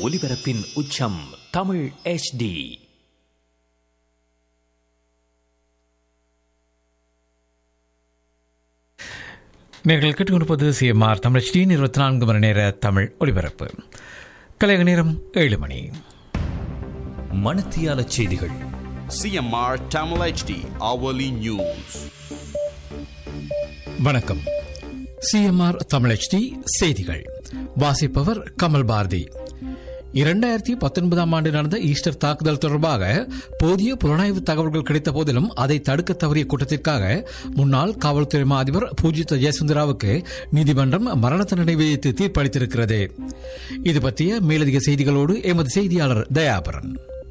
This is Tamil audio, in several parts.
ஒலிபரப்பின் உச்சம் தமிழ் HD நேர்கள் கேட்டுக்கொண்டிருப்பது சிஎம்ஆர் தமிழ் டி இருபத்தி நான்கு மணி நேர தமிழ் ஒலிபரப்பு கலைய நேரம் ஏழு மணி மணத்தியால செய்திகள் CMR Tamil HD hourly news. வணக்கம் சிஎம்ஆர் தமிழ் டி செய்திகள் வாசிப்பவர் கமல் பாரதி இரண்டாயிரத்தி பத்தொன்பதாம் ஆண்டு நடந்த ஈஸ்டர் தாக்குதல் தொடர்பாக போதிய புலனாய்வு தகவல்கள் கிடைத்த போதிலும் அதை தடுக்க தவறிய குற்றத்திற்காக முன்னாள் காவல்துறை மா அதிபர் பூஜித ஜெயசுந்தராவுக்கு நீதிமன்றம் மரண தண்டனை விதித்து தீர்ப்பளித்திருக்கிறது இது பற்றிய மேலதிக செய்திகளோடு எமது செய்தியாளர் தயாபரன்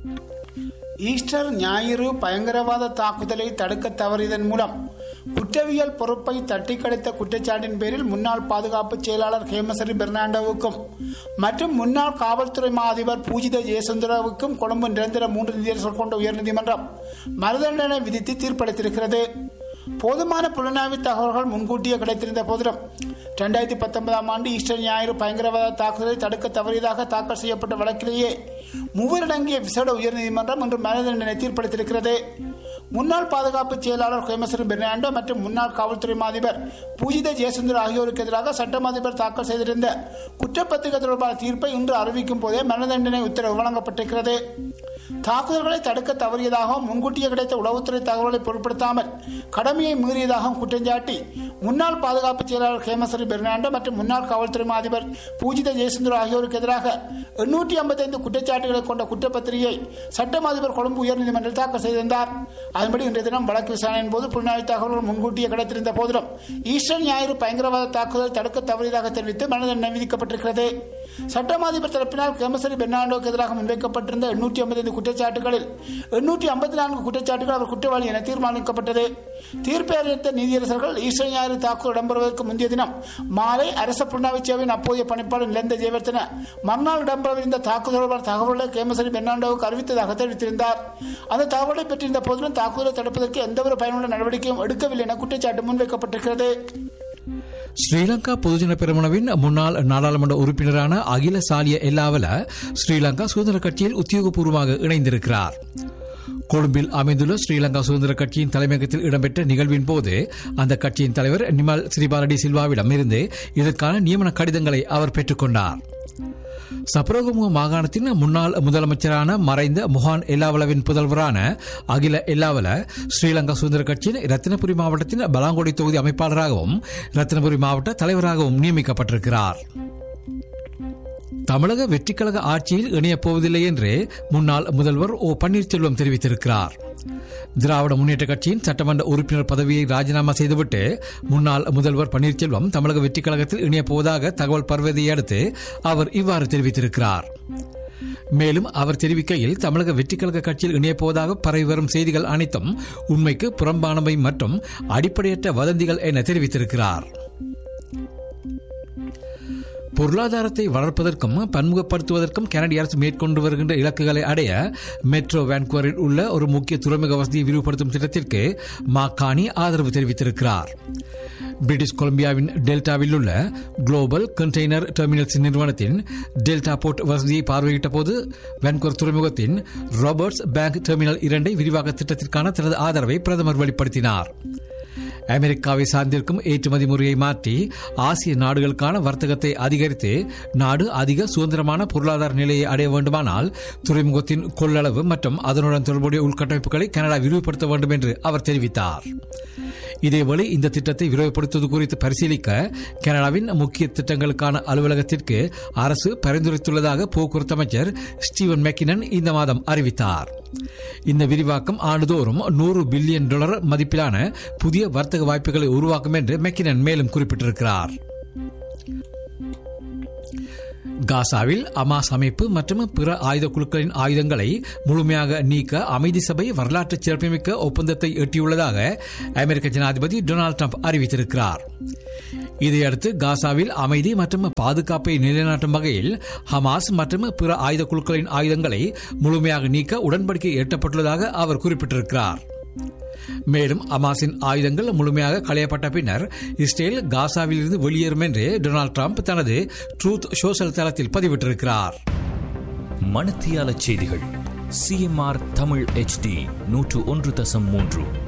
ஈஸ்டர் ஞாயிறு பயங்கரவாத தாக்குதலை தடுக்க தவறியதன் மூலம் குற்றவியல் பொறுப்பை தட்டி கழித்த குற்றச்சாட்டின் பேரில் முன்னாள் பாதுகாப்பு செயலாளர் ஹேமசரி பெர்னாண்டோவுக்கும் மற்றும் முன்னாள் காவல்துறை மா அதிபர் பூஜித ஜெயசுந்தராவுக்கும் கொழும்பு நிரந்தர மூன்று நீதியரசர்கள் கொண்ட உயர்நீதிமன்றம் மறுதண்டனை விதித்து தீர்ப்பளித்திருக்கிறது போதுமான புலனாய்வு தகவல்கள் முன்கூட்டியே கிடைத்திருந்த போதிலும் இரண்டாயிரத்தி பத்தொன்பதாம் ஆண்டு ஈஸ்டர் ஞாயிறு பயங்கரவாத தாக்குதலை தடுக்க தவறியதாக தாக்கல் செய்யப்பட்ட வழக்கிலேயே மூவரடங்கிய விசேட உயர்நீதிமன்றம் இன்று மரண தண்டனை தீர்ப்பளித்திருக்கிறது முன்னாள் பாதுகாப்பு செயலாளர் ஹேமஸ்வரி பெர்னாண்டோ மற்றும் முன்னாள் காவல்துறை அதிபர் பூஜித ஜெயசுந்தர் ஆகியோருக்கு எதிராக சட்டம் அதிபர் தாக்கல் செய்திருந்த குற்றப்பத்திரிகை தொடர்பான தீர்ப்பை இன்று அறிவிக்கும் போதே மரண தண்டனை உத்தரவு வழங்கப்பட்டிருக்கிறது தாக்குதல்களை தடுக்க தவறியதாகவும் முன்கூட்டியே கிடைத்த உளவுத்துறை தகவலை பொருட்படுத்தாமல் கடமையை மீறியதாகவும் குற்றஞ்சாட்டி முன்னாள் பாதுகாப்பு செயலாளர் ஹேமஸ்வரி பெர்னாண்டோ மற்றும் முன்னாள் காவல்துறை அதிபர் பூஜித ஜெயசுந்தர் ஆகியோருக்கு எதிராக எண்ணூற்றி ஐம்பத்தைந்து குற்றச்சாட்டுகளை கொண்ட குற்றப்பத்திரிகை சட்டம் அதிபர் கொழும்பு உயர்நீதிமன்றில் தாக்கல் செய்திருந்தார் அதன்படி இன்றைய தினம் வழக்கு விசாரணையின் போது புலனாய்வு தகவல்கள் முன்கூட்டியே கிடைத்திருந்த போதிலும் ஈஸ்டர் ஞாயிறு பயங்கரவாத தாக்குதல் தடுக்க தவறியதாக தெரிவித்து மரண தண்டனை விதிக்கப்பட்டிருக்கிறது சட்டம் அதிபர் தரப்பினால் கேமசரி பெர்னாண்டோக்கு எதிராக முன்வைக்கப்பட்டிருந்த எண்ணூற்றி ஐம்பத்தைந்து குற்றச்சாட்டுகளில் எண்ணூற்றி ஐம்பத்தி நான்கு குற்றச்சாட்டுகள் அவர் குற்றவாளி என தீர்மானிக்கப்பட்டது தீர்ப்பை அறிவித்த நீதியரசர்கள் ஈஸ்டர் ஞாயிறு தாக்குதல் இடம்பெறுவதற்கு முந்தைய தினம் மாலை அரச புலனாய்வு சேவையின் அப்போதைய பணிப்பாளர் நிலந்த ஜெயவர்த்தன மறுநாள் இடம்பெறவிருந்த தாக்குதல் தொடர்பான தகவல்களை கேமசரி பெர்னாண்டோவுக்கு அறிவித்ததாக தெரிவித்திருந்தார் அந்த தகவலை பெற்றிருந்த போதிலும் தாக்குதலை தடுப்பதற்கு எந்தவொரு பயனுள்ள நடவடிக்கையும் எடுக்கவில்லை என குற்றச்சாட்டு முன்வைக்கப்பட்டிருக்கிறது ஸ்ரீலங்கா பொதுஜன பெருமனவின் முன்னாள் நாடாளுமன்ற உறுப்பினரான அகில சாலிய எல்லாவல ஸ்ரீலங்கா சுதந்திர கட்சியில் உத்தியோகபூர்வமாக இணைந்திருக்கிறார் கொழும்பில் அமைந்துள்ள ஸ்ரீலங்கா சுதந்திர கட்சியின் தலைமையகத்தில் இடம்பெற்ற நிகழ்வின் போது அந்த கட்சியின் தலைவர் நிமல் ஸ்ரீபாலடி சில்வாவிடம் இருந்து இதற்கான நியமன கடிதங்களை அவர் பெற்றுக்கொண்டார் சப்ரகமுக மாகாணத்தின் முன்னாள் முதலமைச்சரான மறைந்த முகான் எல்லாவலவின் புதல்வரான அகில எல்லாவல ஸ்ரீலங்கா சுதந்திர கட்சியின் ரத்தினபுரி மாவட்டத்தின் பலாங்கொடி தொகுதி அமைப்பாளராகவும் ரத்தினபுரி மாவட்ட தலைவராகவும் நியமிக்கப்பட்டிருக்கிறார் தமிழக வெற்றிக்கழக ஆட்சியில் இணையப் போவதில்லை என்று முன்னாள் முதல்வர் ஓ பன்னீர்செல்வம் தெரிவித்திருக்கிறார் திராவிட முன்னேற்ற கட்சியின் சட்டமன்ற உறுப்பினர் பதவியை ராஜினாமா செய்துவிட்டு முன்னாள் முதல்வர் பன்னீர்செல்வம் தமிழக வெற்றிக் கழகத்தில் இணையப் போவதாக தகவல் பரவதை அடுத்து அவர் இவ்வாறு தெரிவித்திருக்கிறார் மேலும் அவர் தெரிவிக்கையில் தமிழக வெற்றிக் கழக கட்சியில் இணையப் போவதாக பரவி வரும் செய்திகள் அனைத்தும் உண்மைக்கு புறம்பானவை மற்றும் அடிப்படையற்ற வதந்திகள் என தெரிவித்திருக்கிறார் பொருளாதாரத்தை வளர்ப்பதற்கும் பன்முகப்படுத்துவதற்கும் கனடிய அரசு மேற்கொண்டு வருகின்ற இலக்குகளை அடைய மெட்ரோ வான்குவரில் உள்ள ஒரு முக்கிய துறைமுக வசதியை விரிவுபடுத்தும் திட்டத்திற்கு மாக்கானி ஆதரவு தெரிவித்திருக்கிறார் பிரிட்டிஷ் கொலம்பியாவின் டெல்டாவில் உள்ள குளோபல் கண்டெய்னர் டெர்மினல்ஸ் நிறுவனத்தின் டெல்டா போர்ட் வசதியை பார்வையிட்ட போது வான்குவர் துறைமுகத்தின் ராபர்ட்ஸ் பேங்க் டெர்மினல் இரண்டை விரிவாக்க திட்டத்திற்கான தனது ஆதரவை பிரதமர் வெளிப்படுத்தினார் அமெரிக்காவை சார்ந்திருக்கும் ஏற்றுமதி முறையை மாற்றி ஆசிய நாடுகளுக்கான வர்த்தகத்தை அதிகரித்து நாடு அதிக சுதந்திரமான பொருளாதார நிலையை அடைய வேண்டுமானால் துறைமுகத்தின் கொள்ளளவு மற்றும் அதனுடன் தொடர்புடைய உள்கட்டமைப்புகளை கனடா விரிவுபடுத்த வேண்டும் என்று அவர் தெரிவித்தார் இதேவேளை இந்த திட்டத்தை விரிவுபடுத்துவது குறித்து பரிசீலிக்க கனடாவின் முக்கிய திட்டங்களுக்கான அலுவலகத்திற்கு அரசு பரிந்துரைத்துள்ளதாக போக்குவரத்து அமைச்சர் ஸ்டீவன் மெக்கினன் இந்த மாதம் அறிவித்தார் இந்த விரிவாக்கம் ஆண்டுதோறும் நூறு பில்லியன் டாலர் மதிப்பிலான புதிய வர்த்தக வாய்ப்புகளை உருவாக்கும் என்று மெக்கினன் மேலும் குறிப்பிட்டிருக்கிறார் காசாவில் அமாஸ் அமைப்பு மற்றும் பிற ஆயுத குழுக்களின் ஆயுதங்களை முழுமையாக நீக்க அமைதி சபை வரலாற்று சிறப்புமிக்க ஒப்பந்தத்தை எட்டியுள்ளதாக அமெரிக்க ஜனாதிபதி டொனால்டு ட்ரம்ப் அறிவித்திருக்கிறார் இதையடுத்து காசாவில் அமைதி மற்றும் பாதுகாப்பை நிலைநாட்டும் வகையில் ஹமாஸ் மற்றும் பிற ஆயுத குழுக்களின் ஆயுதங்களை முழுமையாக நீக்க உடன்படிக்கை எட்டப்பட்டுள்ளதாக அவர் குறிப்பிட்டிருக்கிறார் மேலும் அமாஸின் ஆயுதங்கள் முழுமையாக களையப்பட்ட பின்னர் இஸ்ரேல் காசாவிலிருந்து வெளியேறும் என்று டொனால்டு ட்ரம்ப் தனது ட்ரூத் சோஷல் தளத்தில் பதிவிட்டிருக்கிறார் மணத்தியால செய்திகள் சிஎம்ஆர் தமிழ் HD நூற்று ஒன்று தசம் மூன்று